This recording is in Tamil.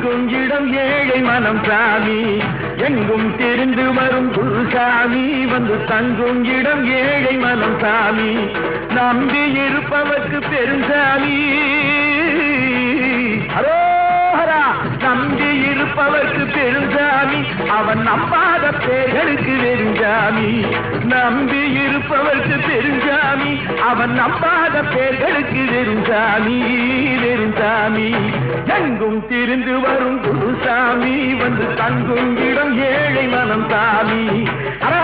தங்கும் இடம் ஏழை மனம் சாமி எங்கும் தெரிந்து வரும் குருசாமி வந்து தங்கும் இடம் ஏழை மனம் சாமி நம்பி இருப்பவர்க்கு பெருஞ்சாமி ஹரோஹரா நம்பி இருப்பவர்க்கு பெருஞ்சாமி அவன் நம்பாத பேர்களுக்கு வெறுஞ்சாமி நம்பி இருப்பவர்க்கு பெருஞ்சாமி அவன் நம்பாத பேர்களுக்கு வெறுஞ்சாமி வெறுஞ்சாமி எங்கும் திரிந்து வரும் குருசாமி வந்து தங்கும் இடம் ஏழை மனம் சாமி